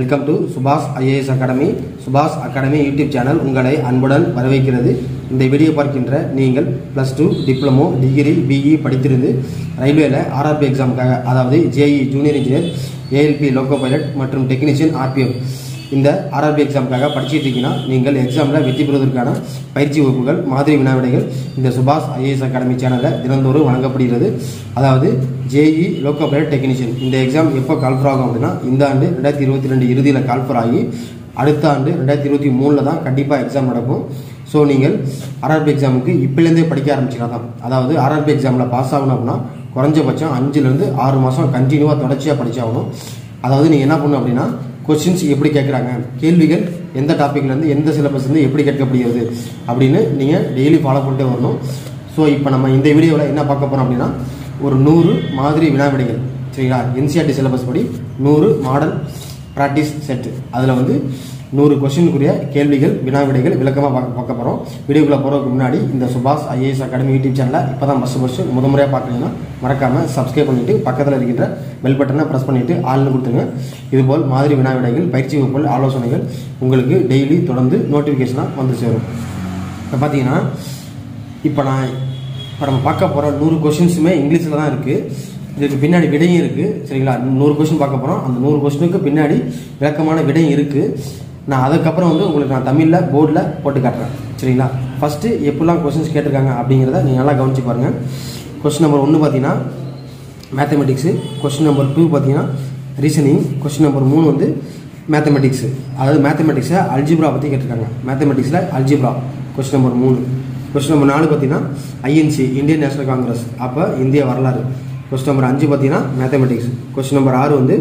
welcome to Subash IAS academy Subash academy YouTube channel உங்களை அன்புடன் வரவேற்கிறது இந்த வீடியோ பார்க்கின்ற நீங்கள் plus two diploma degree BE படித்திருந்து ரயில்வேல ஆர்ஆர்பி எக்ஸாமுக்காக அதாவது JE junior engineer ALP loco pilot மற்றும் டெக்னீஷியன் ஆர்பிஎஃப் இந்த ஆர்ஆர்பி எக்ஸாமுக்காக படிச்சிட்டு இருக்கீங்கன்னா நீங்கள் எக்ஸாமில் வெற்றி பெறுவதற்கான பயிற்சி வகுப்புகள் மாதிரி வினாவிடைகள் இந்த சுபாஷ் ஐஏஎஸ் அகாடமி சேனலில் தினந்தோறும் வழங்கப்படுகிறது அதாவது ஜேஇ லோக்கோ பைலட் டெக்னீஷியன் இந்த எக்ஸாம் எப்போ கால்ஃபர் ஆகும் அப்படின்னா இந்த ஆண்டு ரெண்டாயிரத்தி இருபத்தி ரெண்டு இறுதியில் கால்ஃபர் ஆகி அடுத்த ஆண்டு ரெண்டாயிரத்தி இருபத்தி மூணில் தான் கண்டிப்பாக எக்ஸாம் நடக்கும் ஸோ நீங்கள் ஆர்ஆர்பி எக்ஸாமுக்கு இப்போலேருந்தே படிக்க ஆரம்பிச்சிக்கலாம் தான் அதாவது ஆர்ஆர்பி எக்ஸாமில் பாஸ் ஆகணும் அப்படின்னா குறைஞ்சபட்சம் அஞ்சுலேருந்து ஆறு மாதம் கண்டினியூவாக தொடர்ச்சியாக படிச்சாகணும் அதாவது நீங்கள் என்ன பண்ணணும் அப்படின்னா கொஸ்டின்ஸ் எப்படி கேட்குறாங்க கேள்விகள் எந்த டாப்பிக்லேருந்து எந்த சிலபஸ்லேருந்து எப்படி கேட்கப்படுகிறது அப்படின்னு நீங்கள் டெய்லி ஃபாலோ பண்ணிட்டே வரணும் ஸோ இப்போ நம்ம இந்த வீடியோவில் என்ன பார்க்க போகிறோம் அப்படின்னா ஒரு நூறு மாதிரி வினாவிடைகள் சரிங்களா என்சிஆர்டி சிலபஸ் படி நூறு மாடல் ப்ராக்டிஸ் செட்டு அதில் வந்து நூறு கொஸ்டினுக்குரிய கேள்விகள் வினாவிடைகள் விளக்கமாக பார்க்க பார்க்க போகிறோம் வீடியோக்குள்ளே போகிறதுக்கு முன்னாடி இந்த சுபாஷ் ஐஏஎஸ் அகாடமி யூடியூப் சேனலை இப்போ தான் ஃபஸ்ட்டு ஃபஸ்ட்டு முத முறையாக பார்க்குறீங்கன்னா மறக்காமல் சப்ஸ்கிரைப் பண்ணிவிட்டு பக்கத்தில் இருக்கின்ற பெல் பட்டனை ப்ரெஸ் பண்ணிவிட்டு ஆள்னு கொடுத்துங்க இதுபோல் மாதிரி வினாவிடைகள் பயிற்சி வகுப்புகள் ஆலோசனைகள் உங்களுக்கு டெய்லி தொடர்ந்து நோட்டிஃபிகேஷனாக வந்து சேரும் இப்போ பார்த்தீங்கன்னா இப்போ நான் இப்போ நம்ம பார்க்க போகிற நூறு கொஷின்ஸுமே இங்கிலீஷில் தான் இருக்குது இதுக்கு பின்னாடி விடையும் இருக்குது சரிங்களா நூறு கொஸ்டின் பார்க்க போகிறோம் அந்த நூறு கொஸ்டினுக்கு பின்னாடி விளக்கமான விடையும் இருக்குது நான் அதுக்கப்புறம் வந்து உங்களுக்கு நான் தமிழில் போர்டில் போட்டு காட்டுறேன் சரிங்களா ஃபஸ்ட்டு எப்படிலாம் கொஸ்டின்ஸ் கேட்டிருக்காங்க அப்படிங்கிறத நீங்கள் நல்லா கவனிச்சு பாருங்கள் கொஸ்டின் நம்பர் ஒன்று பார்த்தீங்கன்னா மேத்தமெட்டிக்ஸு கொஸ்டின் நம்பர் டூ பார்த்தீங்கன்னா ரீசனிங் கொஸ்டின் நம்பர் மூணு வந்து மேத்தமெட்டிக்ஸு அதாவது மேத்தமெட்டிக்ஸில் அல்ஜிப்ரா பற்றி கேட்டிருக்காங்க மேத்தமெட்டிக்ஸில் அல்ஜிப்ரா கொஸ்டின் நம்பர் மூணு கொஸ்டின் நம்பர் நாலு பார்த்தீங்கன்னா ஐஎன்சி இந்தியன் நேஷனல் காங்கிரஸ் அப்போ இந்திய வரலாறு கொஸ்டின் நம்பர் அஞ்சு பார்த்தீங்கன்னா மேத்தமெட்டிக்ஸ் கொஸ்டின் நம்பர் ஆறு வந்து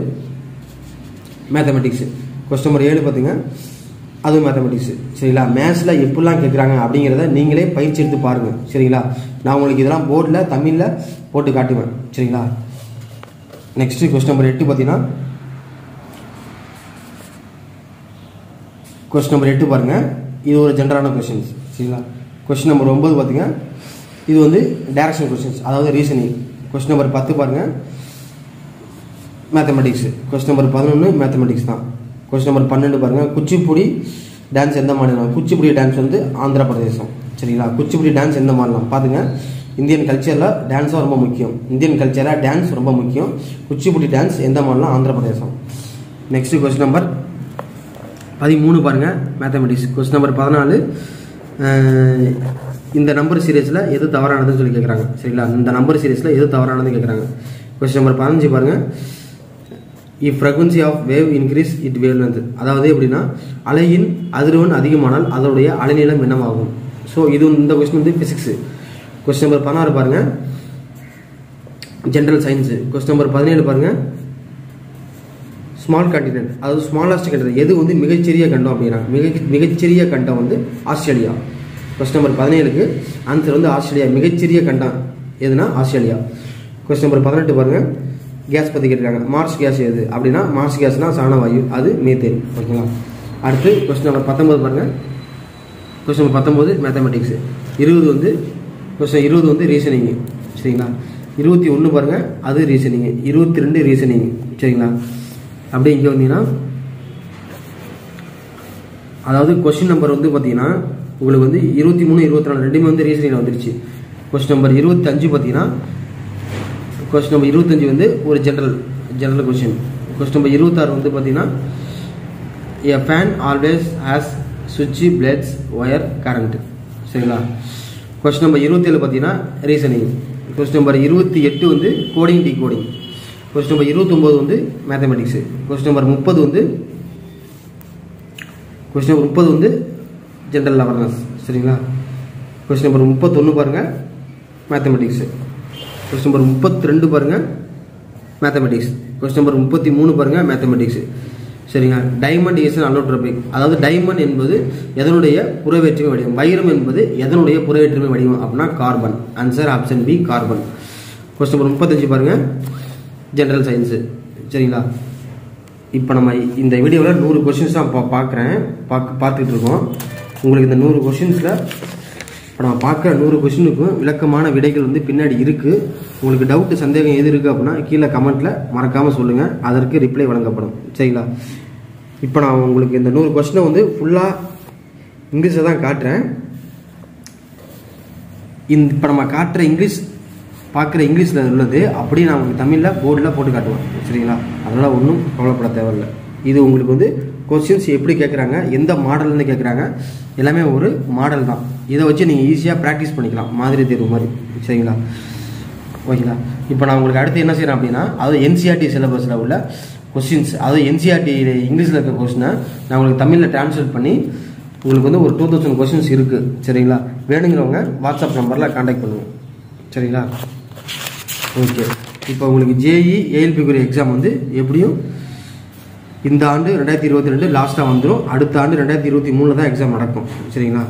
மேத்தமெட்டிக்ஸு கொஸ்டின் நம்பர் ஏழு பார்த்தீங்க அதுவும் மேத்தமெட்டிக்ஸ் சரிங்களா மேத்ஸில் எப்படிலாம் கேட்குறாங்க அப்படிங்கிறத நீங்களே பயிற்சி எடுத்து பாருங்கள் சரிங்களா நான் உங்களுக்கு இதெல்லாம் போர்டில் தமிழில் போட்டு காட்டுவேன் சரிங்களா நெக்ஸ்ட்டு கொஸ்டின் நம்பர் எட்டு பார்த்தீங்கன்னா கொஸ்டின் நம்பர் எட்டு பாருங்கள் இது ஒரு ஜென்ரலான கொஸ்டின்ஸ் சரிங்களா கொஸ்டின் நம்பர் ஒம்பது பார்த்தீங்க இது வந்து டைரக்ஷன் கொஸ்டின்ஸ் அதாவது ரீசனிங் கொஸ்டின் நம்பர் பத்து பாருங்கள் மேத்தமெட்டிக்ஸ் கொஸ்டின் நம்பர் பதினொன்று மேத்தமெட்டிக்ஸ் தான் கொஸ்டின் நம்பர் பன்னெண்டு பாருங்கள் குச்சிப்புடி டான்ஸ் எந்த மாநிலம் குச்சிப்புடி டான்ஸ் வந்து ஆந்திர பிரதேசம் சரிங்களா குச்சிப்புடி டான்ஸ் எந்த மாநிலம் பார்த்துங்க இந்தியன் கல்ச்சரில் டான்ஸும் ரொம்ப முக்கியம் இந்தியன் கல்ச்சரில் டான்ஸ் ரொம்ப முக்கியம் குச்சிப்புடி டான்ஸ் எந்த மாநிலம் ஆந்திர பிரதேசம் நெக்ஸ்ட் கொஸ்டின் நம்பர் பதிமூணு பாருங்கள் மேத்தமெட்டிக்ஸ் கொஸ்டின் நம்பர் பதினாலு இந்த நம்பர் சீரியஸில் எது தவறானதுன்னு சொல்லி கேட்குறாங்க சரிங்களா இந்த நம்பர் சீரியஸில் எது தவறானதுன்னு கேட்குறாங்க கொஸ்டின் நம்பர் பதினஞ்சு பாருங்கள் if frequency of wave increase it wavelength அதாவது எப்படின்னா அலையின் அதிர்வெண் அதிகமானால் அதனுடைய அலைநீளம் என்னவாகும் ஸோ இது இந்த கொஸ்டின் வந்து ஃபிசிக்ஸு கொஸ்டின் நம்பர் பதினாறு பாருங்கள் ஜென்ரல் சயின்ஸு கொஸ்டின் நம்பர் பதினேழு பாருங்கள் ஸ்மால் கான்டினென்ட் அதாவது ஸ்மாலஸ்ட் கண்டம் எது வந்து மிகச்சிறிய கண்டம் அப்படின்னா மிக மிகச்சிறிய கண்டம் வந்து ஆஸ்திரேலியா கொஸ்டின் நம்பர் பதினேழுக்கு ஆன்சர் வந்து ஆஸ்திரேலியா மிகச்சிறிய கண்டம் எதுனா ஆஸ்திரேலியா கொஸ்டின் நம்பர் பதினெட்டு பாருங்கள் கேஸ் பற்றி கேட்டிருக்காங்க மார்ஸ் கேஸ் எது அப்படின்னா மார்ஸ் கேஸ்னால் சாணவாயு அது மீத்தேன் ஓகேங்களா அடுத்து கொஸ்டின் நம்பர் பத்தொம்பது பாருங்கள் கொஸ்டின் நம்பர் பத்தொம்போது மேத்தமெட்டிக்ஸு இருபது வந்து கொஸ்டின் இருபது வந்து ரீசனிங்கு சரிங்களா இருபத்தி ஒன்று பாருங்கள் அது ரீசனிங்கு இருபத்தி ரெண்டு ரீசனிங் சரிங்களா அப்படியே இங்கே வந்தீங்கன்னா அதாவது கொஸ்டின் நம்பர் வந்து பார்த்தீங்கன்னா உங்களுக்கு வந்து இருபத்தி மூணு இருபத்தி நாலு ரெண்டுமே வந்து ரீசனிங்கில் வந்துருச்சு கொஸ்டின் நம்பர் இருபத்தஞ்சு பார்த்தீங்கன்னா கொஸ்டின் நம்பர் இருபத்தஞ்சு வந்து ஒரு general general question question number இருபத்தாறு வந்து பார்த்தீங்கன்னா எ ஃபேன் ஆல்வேஸ் ஹேஸ் சுவிட்ச் பிளேட்ஸ் ஒயர் கரண்ட் சரிங்களா கொஸ்டின் நம்பர் இருபத்தேழு பார்த்தீங்கன்னா ரீசனிங் கொஸ்டின் நம்பர் இருபத்தி எட்டு வந்து coding decoding question number இருபத்தொம்போது வந்து மேத்தமெட்டிக்ஸு கொஸ்டின் நம்பர் முப்பது வந்து கொஸ்டின் நம்பர் முப்பது வந்து ஜென்ரல் அவேர்னஸ் சரிங்களா கொஸ்டின் நம்பர் முப்பத்தொன்று பாருங்கள் மேத்தமெட்டிக்ஸு கொஸ்டின் நம்பர் முப்பத்தி ரெண்டு பாருங்கள் மேத்தமெட்டிக்ஸ் கொஸ்டின் நம்பர் முப்பத்தி மூணு பாருங்கள் மேத்தமெட்டிக்ஸ் சரிங்க டைமண்ட் இஸ் அலோட்ரோபிக் அதாவது டைமண்ட் என்பது எதனுடைய புறவேற்றுமை வடிவம் வைரம் என்பது எதனுடைய புறவேற்றுமை வடிவம் அப்படின்னா carbon answer option B carbon question number முப்பத்தஞ்சு பாருங்கள் ஜென்ரல் சயின்ஸு சரிங்களா இப்போ நம்ம இந்த வீடியோவில் நூறு கொஷின்ஸ் தான் பா பார்க்குறேன் பார்க்க பார்த்துட்டு இருக்கோம் உங்களுக்கு இந்த நூறு கொஷின்ஸில் இப்போ நம்ம பார்க்குற நூறு கொஷினுக்கும் விளக்கமான விடைகள் வந்து பின்னாடி இருக்குது உங்களுக்கு டவுட்டு சந்தேகம் எது இருக்குது அப்படின்னா கீழே கமெண்ட்டில் மறக்காமல் சொல்லுங்கள் அதற்கு ரிப்ளை வழங்கப்படும் சரிங்களா இப்போ நான் உங்களுக்கு இந்த நூறு கொஸ்டினை வந்து ஃபுல்லாக இங்கிலீஷில் தான் காட்டுறேன் இந்த இப்போ நம்ம காட்டுற இங்கிலீஷ் பார்க்குற இங்கிலீஷில் உள்ளது அப்படியே நான் உங்களுக்கு தமிழில் போர்டில் போட்டு காட்டுவேன் சரிங்களா அதனால் ஒன்றும் கவலைப்பட தேவையில்லை இது உங்களுக்கு வந்து கொஸ்டின்ஸ் எப்படி கேட்குறாங்க எந்த மாடல்னு கேட்குறாங்க எல்லாமே ஒரு மாடல் தான் இதை வச்சு நீங்கள் ஈஸியாக ப்ராக்டிஸ் பண்ணிக்கலாம் மாதிரி தேர்வு மாதிரி சரிங்களா ஓகேங்களா இப்போ நான் உங்களுக்கு அடுத்து என்ன செய்கிறேன் அப்படின்னா அதாவது என்சிஆர்டி சிலபஸில் உள்ள கொஸ்டின்ஸ் அதாவது என்சிஆர்டி இங்கிலீஷில் இருக்க கொஸ்டினை நான் உங்களுக்கு தமிழில் டிரான்ஸ்லேட் பண்ணி உங்களுக்கு வந்து ஒரு டூ தௌசண்ட் கொஸ்டின்ஸ் இருக்குது சரிங்களா வேணுங்கிறவங்க வாட்ஸ்அப் நம்பரில் காண்டாக்ட் பண்ணுங்கள் சரிங்களா ஓகே இப்போ உங்களுக்கு ஜேஇ ஏஎல்பிக்குரிய எக்ஸாம் வந்து எப்படியும் இந்த ஆண்டு ரெண்டாயிரத்தி இருபத்தி ரெண்டு லாஸ்ட்டாக வந்துடும் அடுத்த ஆண்டு ரெண்டாயிரத்தி இருபத்தி மூணில் தான் எக்ஸாம் நடக்கும் சரிங்களா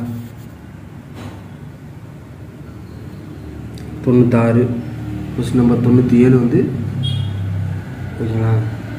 தொண்ணூத்தாறு கொஸ்டின் நம்பர் தொண்ணூற்றி ஏழு வந்து ஓகேங்களா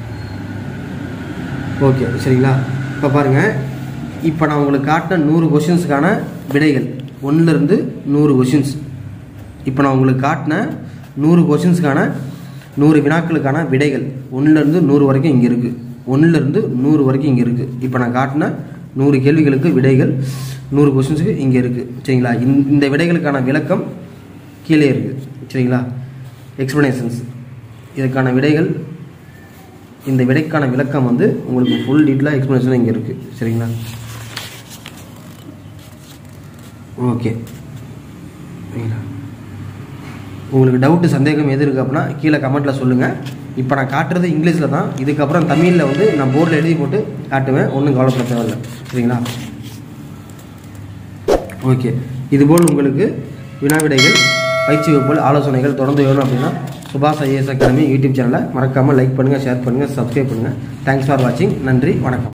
ஓகே சரிங்களா இப்போ பாருங்கள் இப்போ நான் உங்களுக்கு காட்டின நூறு கொஷின்ஸுக்கான விடைகள் ஒன்றுலேருந்து நூறு கொஷின்ஸ் இப்போ நான் உங்களுக்கு காட்டின நூறு கொஷின்ஸுக்கான நூறு வினாக்களுக்கான விடைகள் ஒன்றுலேருந்து நூறு வரைக்கும் இங்கே இருக்குது ஒன்றுலேருந்து நூறு வரைக்கும் இங்கே இருக்குது இப்போ நான் காட்டின நூறு கேள்விகளுக்கு விடைகள் நூறு கொஷின்ஸுக்கு இங்கே இருக்குது சரிங்களா இந்த இந்த விடைகளுக்கான விளக்கம் கீழே இருக்குது சரிங்களா எக்ஸ்ப்ளனேஷன்ஸ் இதுக்கான விடைகள் இந்த விடைக்கான விளக்கம் வந்து உங்களுக்கு ஃபுல் டீட்டெயிலாக எக்ஸ்ப்ளனேஷன் இங்கே இருக்குது சரிங்களா ஓகே சரிங்களா உங்களுக்கு டவுட்டு சந்தேகம் எது இருக்குது அப்படின்னா கீழே கமெண்ட்டில் சொல்லுங்கள் இப்போ நான் காட்டுறது இங்கிலீஷில் தான் இதுக்கப்புறம் தமிழில் வந்து நான் போர்டில் எழுதி போட்டு காட்டுவேன் ஒன்றும் கவலைப்பட தேவையில்லை சரிங்களா ஓகே இதுபோல் உங்களுக்கு வினாவிடைகள் பயிற்சி வகுப்புகள் ஆலோசனைகள் தொடர்ந்து வேணும் அப்படின்னா சுபாஷ் ஐஏஎஸ் அகாடமி யூடியூப் சேனலை மறக்காமல் லைக் பண்ணுங்கள் ஷேர் பண்ணுங்கள் சப்ஸ்கிரைப் பண்ணுங்கள் தேங்க்ஸ் ஃபார் வாட்சிங் நன்றி வணக்கம்